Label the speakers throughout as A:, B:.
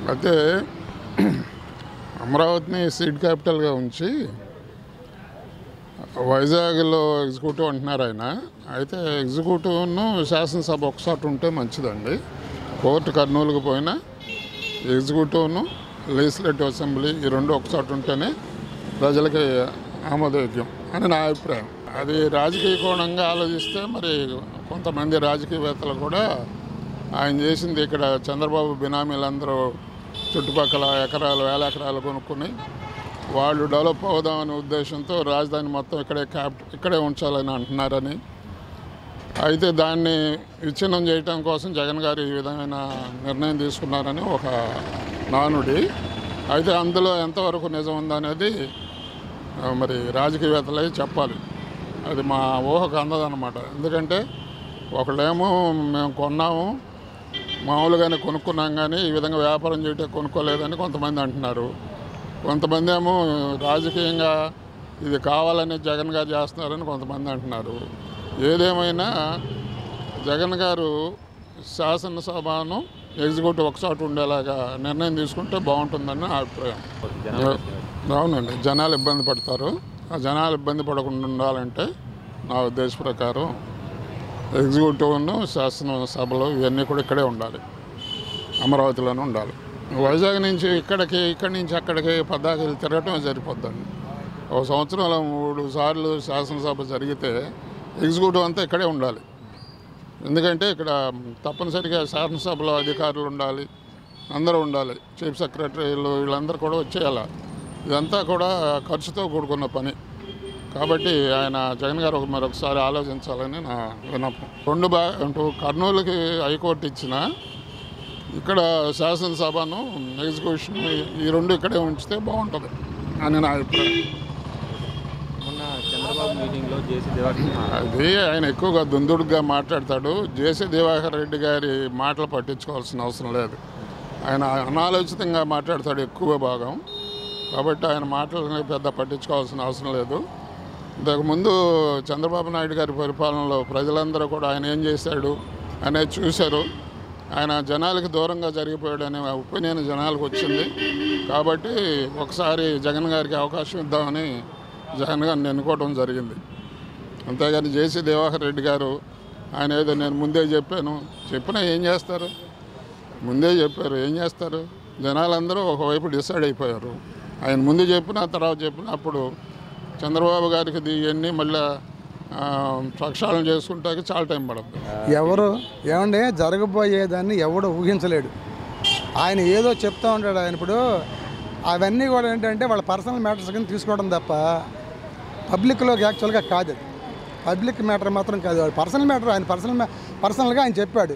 A: అయితే అమరావతిని సీడ్ క్యాపిటల్గా ఉంచి వైజాగ్లో ఎగ్జిక్యూటివ్ అంటున్నారు ఆయన అయితే ఎగ్జిక్యూటివ్ను శాసనసభ ఒకసారి ఉంటే మంచిదండి కోర్టు కర్నూలుకు పోయినా ఎగ్జిక్యూటివ్ను లెజిస్లేటివ్ అసెంబ్లీ ఈ రెండు ఒకసారి ఉంటేనే ప్రజలకి ఆమోదయోగ్యం అని నా అభిప్రాయం అది రాజకీయ కోణంగా ఆలోచిస్తే మరి కొంతమంది రాజకీయవేత్తలు కూడా ఆయన చేసింది ఇక్కడ చంద్రబాబు బినామీలందరూ చుట్టుపక్కల ఎకరాలు వేల ఎకరాలు కొనుక్కుని వాళ్ళు డెవలప్ అవుదామనే ఉద్దేశంతో రాజధాని మొత్తం ఇక్కడే క్యాప్ ఇక్కడే ఉంచాలని అంటున్నారని అయితే దాన్ని విచ్ఛిన్నం చేయటం కోసం జగన్ గారు ఈ విధమైన నిర్ణయం తీసుకున్నారని ఒక నానుడి అయితే అందులో ఎంతవరకు నిజం ఉందనేది ఆ, మరి రాజకీయవేత్తలే చెప్పాలి అది మా ఊహకు అందదన్నమాట ఎందుకంటే ఒకళ్ళేమో మేము కొన్నాము మామూలుగానే కొనుక్కున్నాం కానీ ఈ విధంగా వ్యాపారం చేయటం కొనుక్కోలేదని కొంతమంది అంటున్నారు కొంతమంది ఏమో రాజకీయంగా ఇది కావాలని జగన్ గారు చేస్తున్నారని కొంతమంది అంటున్నారు ఏదేమైనా జగన్ గారు శాసనసభను ఎగ్జిక్యూటివ్ ఒకసారి ఉండేలాగా నిర్ణయం తీసుకుంటే బాగుంటుందని నా అభిప్రాయం అవునండి జనాలు ఇబ్బంది పడతారు ఆ జనాలు ఇబ్బంది పడకుండా ఉండాలంటే నా ఉద్దేశ ప్రకారం ఎగ్జిక్యూటివ్ను శాసనసభలో ఇవన్నీ కూడా ఇక్కడే ఉండాలి అమరావతిలోనే ఉండాలి వైజాగ్ నుంచి ఇక్కడికి ఇక్కడి నుంచి అక్కడికి పద్దాకి తిరగటం సరిపోద్దండి ఒక సంవత్సరంలో మూడు సార్లు శాసనసభ జరిగితే ఎగ్జిక్యూటివ్ అంతా ఇక్కడే ఉండాలి ఎందుకంటే ఇక్కడ తప్పనిసరిగా శాసనసభలో అధికారులు ఉండాలి అందరూ ఉండాలి చీఫ్ సెక్రటరీలు వీళ్ళందరూ కూడా వచ్చేయాలి ఇదంతా కూడా ఖర్చుతో కూడుకున్న పని కాబట్టి ఆయన జగన్ గారు ఒక మరొకసారి ఆలోచించాలని నా విన్నపం రెండు బా అంటూ కర్నూలుకి హైకోర్టు ఇచ్చిన ఇక్కడ శాసనసభను ఎగ్జిక్యూషన్ ఈ రెండు ఇక్కడే ఉంచితే బాగుంటుంది అని నా అభిప్రాయం
B: మొన్న చంద్రబాబు మీటింగ్లో జేసీ దివాకర్
A: అది ఆయన ఎక్కువగా దుందుడుగా మాట్లాడతాడు జేసీ దివాకర్ రెడ్డి గారి మాటలు పట్టించుకోవాల్సిన అవసరం లేదు ఆయన అనాలోచితంగా మాట్లాడతాడు ఎక్కువ భాగం కాబట్టి ఆయన మాటలని పెద్ద పట్టించుకోవాల్సిన అవసరం లేదు ఇంతకుముందు చంద్రబాబు నాయుడు గారి పరిపాలనలో ప్రజలందరూ కూడా ఆయన ఏం చేశాడు అనేది చూశారు ఆయన జనాలకు దూరంగా జరిగిపోయాడు అనే ఒపీనియన్ జనాలకు వచ్చింది కాబట్టి ఒకసారి జగన్ గారికి అవకాశం ఇద్దామని జగన్ గారిని ఎన్నుకోవడం జరిగింది అంతేగాని జేసీ దివాకర్ రెడ్డి గారు ఆయన ఏదో నేను ముందే చెప్పాను చెప్పినా ఏం చేస్తారు ముందే చెప్పారు ఏం చేస్తారు జనాలందరూ ఒకవైపు డిసైడ్ అయిపోయారు ఆయన ముందు చెప్పిన తర్వాత చెప్పిన అప్పుడు చంద్రబాబు గారికి ఇది ఇవన్నీ మళ్ళీ ఆ, ప్రక్షాళన చేసుకుంటానికి చాలా టైం పడుతుంది
C: ఎవరు ఏమండి జరగబోయేదాన్ని ఎవడు ఊహించలేడు ఆయన ఏదో చెప్తా ఉంటాడు ఆయన ఇప్పుడు అవన్నీ కూడా ఏంటంటే వాళ్ళ పర్సనల్ మ్యాటర్స్ కింద తీసుకోవడం తప్ప పబ్లిక్లోకి యాక్చువల్గా కాదు అది పబ్లిక్ మ్యాటర్ మాత్రం కాదు వాడు పర్సనల్ మ్యాటర్ ఆయన పర్సనల్ పర్సనల్గా ఆయన చెప్పాడు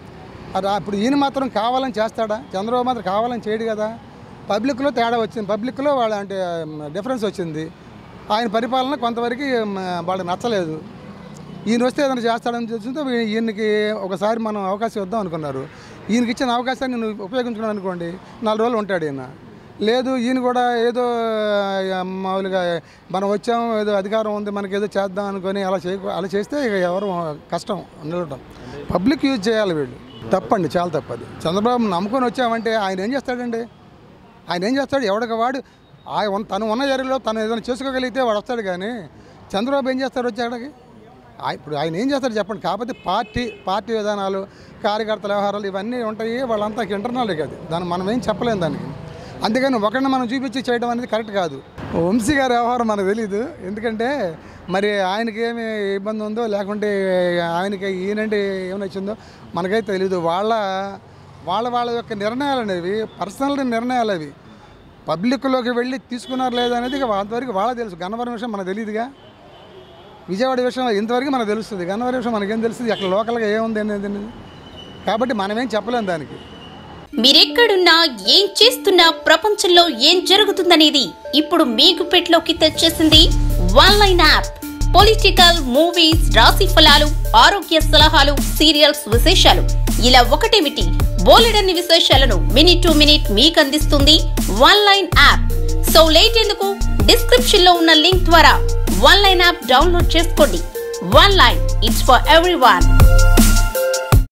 C: అది ఇప్పుడు ఈయన మాత్రం కావాలని చేస్తాడా చంద్రబాబు మాత్రం కావాలని చేయడు కదా పబ్లిక్లో తేడా వచ్చింది పబ్లిక్లో వాళ్ళ అంటే డిఫరెన్స్ వచ్చింది ఆయన పరిపాలన కొంతవరకు మ, వాళ్ళకి నచ్చలేదు ఈయన వస్తే ఏదైనా చేస్తాడని చూస్తుంటే వీ- ఈయనకి ఒకసారి మనం అవకాశం ఇద్దాం అనుకున్నారు ఈయనకి ఇచ్చిన అవకాశాన్ని నువ్వు ఉపయోగించుకున్నావు అనుకోండి నాలుగు రోజులు ఉంటాడు ఈయన లేదు ఈయన కూడా ఏదో ఆ, మామూలుగా మనం వచ్చాం ఏదో అధికారం ఉంది మనకి ఏదో చేద్దాం అనుకొని అలా చేయ అలా చేస్తే ఇక ఎవరు కష్టం నిలవడం పబ్లిక్ యూజ్ చేయాలి వీళ్ళు తప్పండి చాలా తప్పది చంద్రబాబు నమ్ముకొని వచ్చామంటే ఆయన ఏం చేస్తాడండి ఆయన ఏం చేస్తాడు ఎవడికి వాడు ఆయన ఉన్న- తను ఉన్న ఏరియాలో తను ఏదైనా చేసుకోగలిగితే వాడు వస్తాడు కానీ చంద్రబాబు ఏం చేస్తాడు వచ్చాడికి ఆ- ఇప్పుడు ఆయన ఏం చేస్తాడు చెప్పండి కాకపోతే పార్టీ పార్టీ విధానాలు కార్యకర్తల వ్యవహారాలు ఇవన్నీ ఉంటాయి వాళ్ళంతా ఇంటర్నల్ కాదు దాన్ని మనం ఏం చెప్పలేం దానికి అందుకని ఒకరిని మనం చూపించి చేయడం అనేది కరెక్ట్ కాదు వంశీ గారి వ్యవహారం మనకు తెలియదు ఎందుకంటే మరి ఆయనకి ఏమి ఇబ్బంది ఉందో లేకుంటే ఆయనకి ఈయనంటే ఏమైనా వచ్చిందో మనకైతే తెలియదు వాళ్ళ వాళ్ళ వాళ్ళ యొక్క నిర్ణయాలు అనేవి పర్సనల్ నిర్ణయాలు అవి పబ్లిక్లోకి వెళ్ళి తీసుకున్నారు లేదనేది ఇక అంతవరకు వాళ్ళకి తెలుసు గన్నవరం విషయం మనకు తెలియదుగా విజయవాడ విషయం ఇంతవరకు మనకు తెలుస్తుంది గన్నవరం విషయం మనకేం తెలుస్తుంది అక్కడ లోకల్గా ఏముంది అనేది అనేది. కాబట్టి మనమేం చెప్పలేం దానికి
D: మీరెక్కడున్నా ఏం చేస్తున్నా ప్రపంచంలో ఏం జరుగుతుందనేది ఇప్పుడు మీకు పెట్లోకి తెచ్చేసింది one line app political movies రాశి ఫలాలు ఆరోగ్య సలహాలు సీరియల్స్ విశేషాలు ఇలా ఒకటేమిటి బోలెడన్ని విశేషాలను మినిట్ టు మినిట్ మీకు అందిస్తుంది one line app so late ఎందుకు డిస్క్రిప్షన్ లో ఉన్న లింక్ ద్వారా వన్ లైన్ యాప్ డౌన్లోడ్ చేసుకోండి one line it's for every